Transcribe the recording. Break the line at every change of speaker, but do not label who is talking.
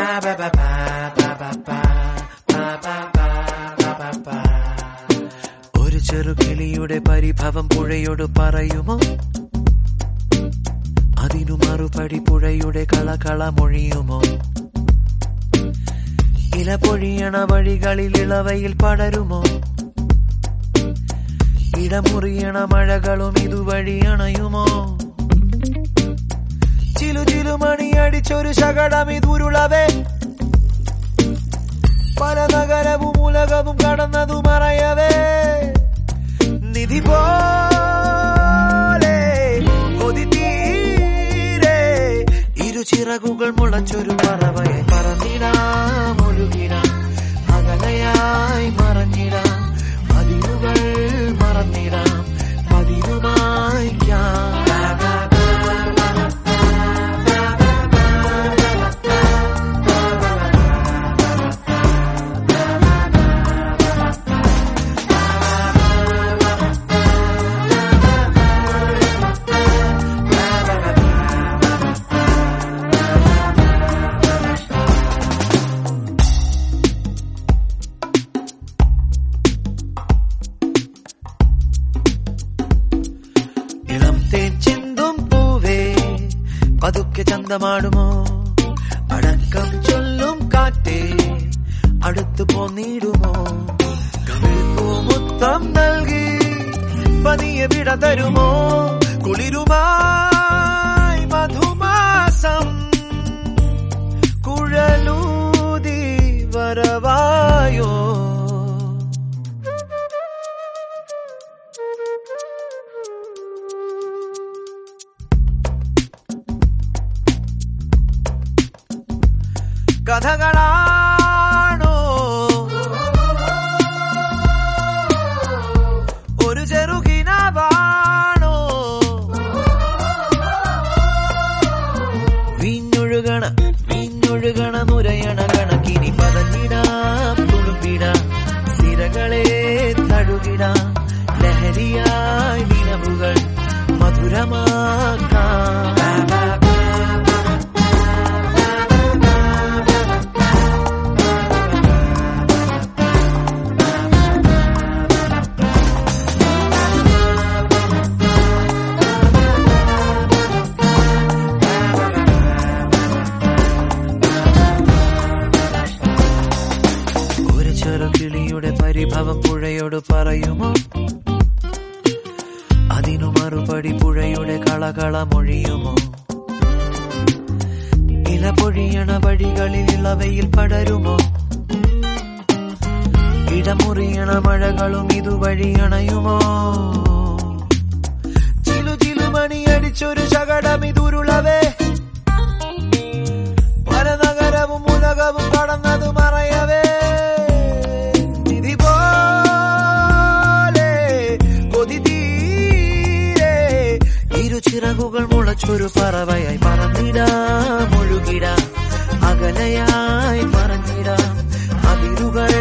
ഒരു ചെറുകിളിയുടെ പരിഭവം പുഴയോട് പറയുമോ അതിനു മറുപടി പുഴയുടെ കളകള മൊഴിയുമോ ഇല പൊഴിയണ വഴികളിൽ ഇളവയിൽ പടരുമോ ഇടമുറിയണ മഴകളും ഇതുവഴി അണയുമോ ചിലു ചിലു മണിയടിച്ചൊരു ശകടം ഇതുരുളവേ പല നഗരവും ഉലകവും കടന്നതു മറയവേ നിധി പോലെ കൊതി തീരെ ഇരുചിറകുകൾ മുളച്ചൊരു പറവയെ പറന്നിടാം ഒഴുകിടാം അകലയായി മറഞ്ഞിടാം പതിവുകൾ മറന്നിടാം പതിവുമായി ഇളം തേൻ ചിന്തും പൂവേ പതുക്കെ ചന്തമാടുമോ അടക്കം ചൊല്ലും കാറ്റേ അടുത്തു പോന്നിടുമോ കവിൾ പൂമുത്തം നൽകി പതിയെ വിട തരുമോ കുളിരുമായി മധുമാസം കുഴലൂതി വരവായോ കഥകളാണോ ഒരു ചെറുകിനാവാണോ വീഞ്ഞൊഴുകണ വീഞ്ഞൊഴുകണ നുരയണ കണക്കിനി പതഞ്ഞിടാം തുളുമ്പിടാം സിരകളെ തഴുകിടാം ലഹരിയായി നിലവുകൾ മധുരമാക്കാം ഒരു ചെറുകിളിയുടെ പരിഭവം പുഴയോട് പറയുമോ അതിനു മറുപടി പുഴയുടെ കളകള മൊഴിയുമോ ഇല പൊഴിയണ വഴികളിൽ ഇളവയിൽ പടരുമോ ഇടമുറിയണ മഴകളും ഇതുവഴി അണയുമോ ചിലു ചിലു മണിയടിച്ചൊരു ശകടം ഇതുരുളവേ പല നഗരവും ഉലകവും കടന്നതു മറയവേ നിധി പോലെ കൊതി തീരെ ഇരുചിറകുകൾ മുളച്ചൊരു പറവയായി പറന്നിടാം ഒഴുകിടാം അകലയായി മറഞ്ഞിടാം അതിരുകൾ